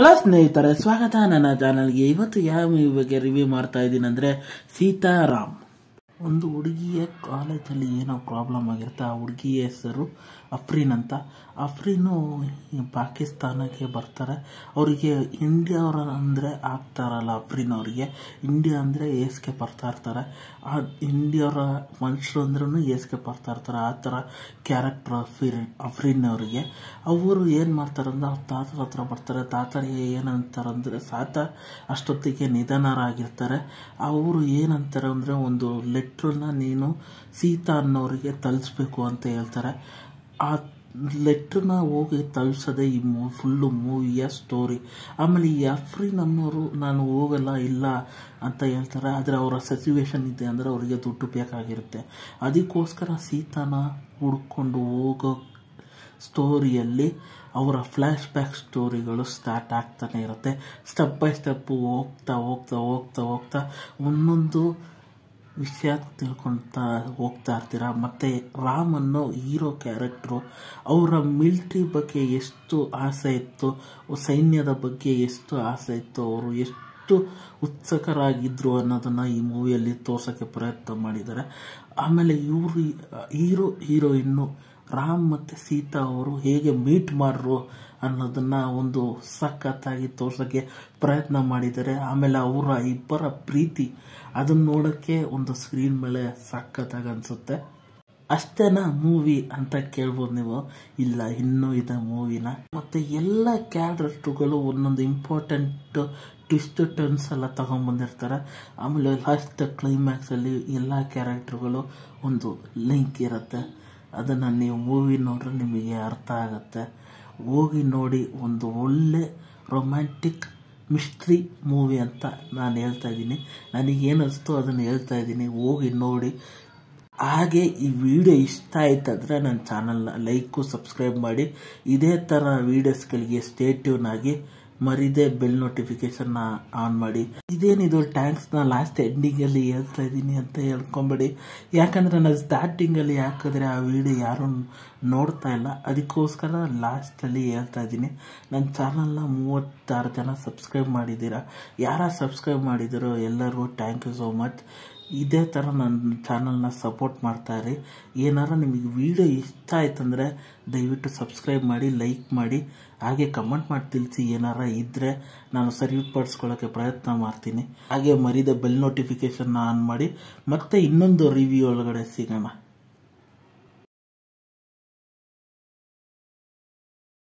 hello ಸ್ನೇಹಿತರೆ ಸ್ವಾಗತ ನನ್ನ ಚಾನಲ್ಗೆ ಇವತ್ತು ಯಾವ ಮೂವಿ ಬಗ್ಗೆ ರಿವ್ಯೂ ಮಾಡ್ತಾ ಇದ್ದೀನಿ ಅಂದರೆ ಸೀತಾರಾಮ್ ಒಂದು ಹುಡುಗಿಯ ಕಾಲೇಜಲ್ಲಿ ಏನೋ ಪ್ರಾಬ್ಲಮ್ ಆಗಿರುತ್ತೆ ಆ ಹುಡುಗಿಯ ಹೆಸರು ಅಫ್ರೀನ್ ಅಂತ ಅಫ್ರೀನು ಈ ಪಾಕಿಸ್ತಾನಕ್ಕೆ ಬರ್ತಾರೆ ಅವರಿಗೆ ಇಂಡಿಯಾ ಅವರ ಅಂದರೆ ಆಗ್ತಾರಲ್ಲ ಅಫ್ರೀನ್ ಅವರಿಗೆ ಇಂಡಿಯಾ ಅಂದರೆ ಏಸ್ಗೆ ಬರ್ತಾ ಇರ್ತಾರೆ ಆ ಇಂಡಿಯಾವರ ಮನುಷ್ಯರು ಅಂದ್ರೂ ಏಸ್ಗೆ ಬರ್ತಾ ಇರ್ತಾರೆ ಆ ಥರ ಕ್ಯಾರೆಕ್ಟರ್ ಅಫೀರ್ ಅಫ್ರೀನ್ ಅವರಿಗೆ ಅವರು ಏನು ಮಾಡ್ತಾರೆ ಅಂದ್ರೆ ಅವ್ರ ತಾತರ ಹತ್ರ ಬರ್ತಾರೆ ತಾತರಿಗೆ ಏನಂತಾರೆ ಸಾತ ಅಷ್ಟೊತ್ತಿಗೆ ನಿಧನರಾಗಿರ್ತಾರೆ ಅವರು ಏನಂತಾರೆ ಅಂದರೆ ಒಂದು ಲೆಟ್ರನ್ನ ನೀನು ಸೀತಾ ಅನ್ನೋರಿಗೆ ತಲುಪಿಸ್ಬೇಕು ಅಂತ ಹೇಳ್ತಾರೆ ಆ ಲೆಟ್ರನ್ನ ಹೋಗಿ ತಲುಪಿಸೋದೇ ಈ ಮೂ ಫುಲ್ಲು ಮೂವಿಯ ಸ್ಟೋರಿ ಆಮೇಲೆ ಈ ಅಫ್ರೀನ್ ಅನ್ನೋರು ನಾನು ಹೋಗಲ್ಲ ಇಲ್ಲ ಅಂತ ಹೇಳ್ತಾರೆ ಆದರೆ ಅವರ ಸಿಚುವೇಶನ್ ಇದೆ ಅಂದರೆ ಅವರಿಗೆ ದುಡ್ಡು ಬೇಕಾಗಿರುತ್ತೆ ಅದಕ್ಕೋಸ್ಕರ ಸೀತಾನ ಹುಡ್ಕೊಂಡು ಹೋಗೋ ಸ್ಟೋರಿಯಲ್ಲಿ ಅವರ ಫ್ಲ್ಯಾಶ್ ಬ್ಯಾಕ್ ಸ್ಟೋರಿಗಳು ಸ್ಟಾರ್ಟ್ ಆಗ್ತಾನೆ ಇರುತ್ತೆ ಸ್ಟೆಪ್ ಬೈ ಸ್ಟೆಪ್ಪು ಹೋಗ್ತಾ ಹೋಗ್ತಾ ಹೋಗ್ತಾ ಹೋಗ್ತಾ ಒಂದೊಂದು ವಿಷಯ ತಿಳ್ಕೊಳ್ತಾ ಹೋಗ್ತಾ ಇರ್ತೀರ ಮತ್ತು ರಾಮ್ ಅನ್ನೋ ಹೀರೋ ಕ್ಯಾರೆಕ್ಟ್ರು ಅವರ ಮಿಲ್ಟ್ರಿ ಬಗ್ಗೆ ಎಷ್ಟು ಆಸೆ ಇತ್ತು ಸೈನ್ಯದ ಬಗ್ಗೆ ಎಷ್ಟು ಆಸೆ ಇತ್ತು ಅವರು ಎಷ್ಟು ಉತ್ಸುಕರಾಗಿದ್ದರು ಅನ್ನೋದನ್ನು ಈ ಮೂವಿಯಲ್ಲಿ ತೋರ್ಸೋಕ್ಕೆ ಪ್ರಯತ್ನ ಮಾಡಿದ್ದಾರೆ ಆಮೇಲೆ ಇವರು ಹೀರೋ ಹೀರೋಯಿನ್ನು ರಾಮ್ ಮತ್ತು ಸೀತಾ ಅವರು ಹೇಗೆ ಮೀಟ್ ಮಾಡ್ರು ಅನ್ನೋದನ್ನ ಒಂದು ಸಖತ್ತಾಗಿ ತೋರ್ಸೋಕ್ಕೆ ಪ್ರಯತ್ನ ಮಾಡಿದ್ದಾರೆ ಆಮೇಲೆ ಅವರ ಇಬ್ಬರ ಪ್ರೀತಿ ಅದನ್ನ ನೋಡೋಕ್ಕೆ ಒಂದು ಸ್ಕ್ರೀನ್ ಮೇಲೆ ಸಖತ್ತಾಗಿ ಅನಿಸುತ್ತೆ ಅಷ್ಟೇನಾ ಮೂವಿ ಅಂತ ಕೇಳ್ಬೋದು ನೀವು ಇಲ್ಲ ಇನ್ನೂ ಇದೆ ಮೂವಿನ ಮತ್ತು ಎಲ್ಲ ಕ್ಯಾರೆಕ್ಟರ್ಗಳು ಒಂದೊಂದು ಇಂಪಾರ್ಟೆಂಟ್ ಟ್ವಿಸ್ಟ್ ಟರ್ನ್ಸ್ ಎಲ್ಲ ತಗೊಂಡ್ಬಂದಿರ್ತಾರೆ ಆಮೇಲೆ ಲಾಸ್ಟ್ ಕ್ಲೈಮ್ಯಾಕ್ಸಲ್ಲಿ ಎಲ್ಲ ಕ್ಯಾರೆಕ್ಟರ್ಗಳು ಒಂದು ಲಿಂಕ್ ಇರುತ್ತೆ ಅದನ್ನು ನೀವು ಮೂವಿ ನೋಡ್ರೆ ನಿಮಗೆ ಅರ್ಥ ಆಗುತ್ತೆ ಹೋಗಿ ನೋಡಿ ಒಂದು ಒಳ್ಳೆ ರೊಮ್ಯಾಂಟಿಕ್ ಮಿಸ್ಟ್ರಿ ಮೂವಿ ಅಂತ ನಾನು ಹೇಳ್ತಾ ಇದ್ದೀನಿ ನನಗೇನು ಅನಿಸ್ತೋ ಅದನ್ನು ಹೇಳ್ತಾ ಇದ್ದೀನಿ ಹೋಗಿ ನೋಡಿ ಹಾಗೆ ಈ ವಿಡಿಯೋ ಇಷ್ಟ ಆಯ್ತಂದರೆ ನನ್ನ ಚಾನಲ್ನ ಲೈಕು ಸಬ್ಸ್ಕ್ರೈಬ್ ಮಾಡಿ ಇದೇ ಥರ ವೀಡಿಯೋಸ್ಗಳಿಗೆ ಸ್ಟೇಟ್ಯೂನ್ ಆಗಿ ಮರಿದೆ ಬೆಲ್ ನೋಟಿಫಿಕೇಶನ್ನ ಆನ್ ಮಾಡಿ ಇದೇನಿದು ಟ್ಯಾಂಕ್ಸ್ನ ಲಾಸ್ಟ್ ಎಂಡಿಂಗಲ್ಲಿ ಹೇಳ್ತಾ ಇದ್ದೀನಿ ಅಂತ ಹೇಳ್ಕೊಂಬೇಡಿ ಯಾಕಂದರೆ ನಾನು ಸ್ಟಾರ್ಟಿಂಗಲ್ಲಿ ಹಾಕಿದ್ರೆ ಆ ವಿಡಿಯೋ ಯಾರು ನೋಡ್ತಾ ಇಲ್ಲ ಅದಕ್ಕೋಸ್ಕರ ಲಾಸ್ಟಲ್ಲಿ ಹೇಳ್ತಾ ಇದ್ದೀನಿ ನನ್ನ ಚಾನಲ್ನ ಮೂವತ್ತಾರು ಜನ ಸಬ್ಸ್ಕ್ರೈಬ್ ಮಾಡಿದ್ದೀರಾ ಯಾರು ಸಬ್ಸ್ಕ್ರೈಬ್ ಮಾಡಿದ್ದೀರೋ ಎಲ್ಲರಿಗೂ ಥ್ಯಾಂಕ್ ಯು ಸೋ ಮಚ್ ಇದೇ ಥರ ನನ್ನ ಚಾನಲ್ನ ಸಪೋರ್ಟ್ ಮಾಡ್ತಾಯಿರಿ ಏನಾರ ನಿಮಗೆ ವಿಡಿಯೋ ಇಷ್ಟ ಆಯ್ತಂದರೆ ದಯವಿಟ್ಟು ಸಬ್ಸ್ಕ್ರೈಬ್ ಮಾಡಿ ಲೈಕ್ ಮಾಡಿ ಹಾಗೆ ಕಮೆಂಟ್ ಮಾಡಿ ತಿಳಿಸಿ ಏನಾರ ಇದ್ದರೆ ನಾನು ಸರಿಪಡಿಸ್ಕೊಳ್ಳೋಕ್ಕೆ ಪ್ರಯತ್ನ ಮಾಡ್ತೀನಿ ಹಾಗೆ ಮರಿದ ಬೆಲ್ ನೋಟಿಫಿಕೇಷನ್ನ ಆನ್ ಮಾಡಿ ಮತ್ತೆ ಇನ್ನೊಂದು ರಿವ್ಯೂ ಒಳಗಡೆ ಸಿಗೋಣ